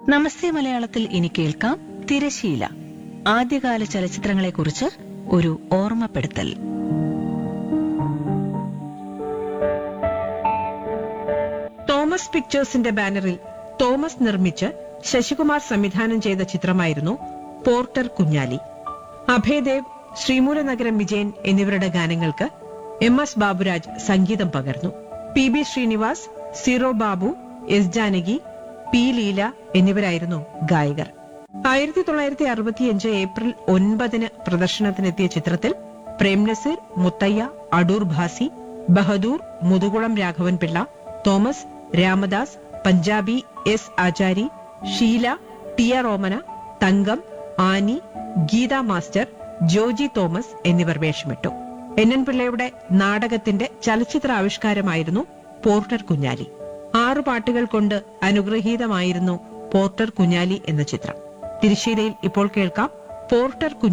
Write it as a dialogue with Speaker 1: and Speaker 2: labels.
Speaker 1: നമസ്തേ മലയാളത്തിൽ ഇനി കേൾക്കാം തിരശീല ആദ്യകാല ചലച്ചിത്രങ്ങളെക്കുറിച്ച് ഒരു ഓർമ്മപ്പെടുത്തൽ
Speaker 2: തോമസ് പിക്ചേഴ്സിന്റെ ബാനറിൽ തോമസ് നിർമ്മിച്ച് ശശികുമാർ സംവിധാനം ചെയ്ത ചിത്രമായിരുന്നു പോർട്ടർ കുഞ്ഞാലി അഭയദേവ് ശ്രീമൂലനഗരം വിജയൻ എന്നിവരുടെ ഗാനങ്ങൾക്ക് എം എസ് ബാബുരാജ് സംഗീതം പകർന്നു P B Srinivas zero Babu S Janaki P Leela എന്നിവരായിരുന്നു ഗായകർ ആയിരത്തി തൊള്ളായിരത്തി അറുപത്തിയഞ്ച് ഏപ്രിൽ ഒൻപതിന് പ്രദർശനത്തിനെത്തിയ ചിത്രത്തിൽ Prem Nazir Muthaiah Adoor Bhasi Bahadur Muthukulam Raghavan Pillai Thomas Ramadas Panjabi S Achari Sheela T R Omana Thankam Annie Geetha master Joji Thomas എന്നിവർ വേഷമിട്ടു എൻ എൻ പിള്ളയുടെ നാടകത്തിന്റെ ചലച്ചിത്ര ആവിഷ്കാരമായിരുന്നു പോർട്ടർ കുഞ്ഞാലി ആറു പാട്ടുകൾ കൊണ്ട് അനുഗ്രഹീതമായിരുന്നു പോർട്ടർ കുഞ്ഞാലി എന്ന ചിത്രം തിരുശ്ശീലയിൽ ഇപ്പോൾ കേൾക്കാം പോർട്ടർ കുഞ്ഞാലി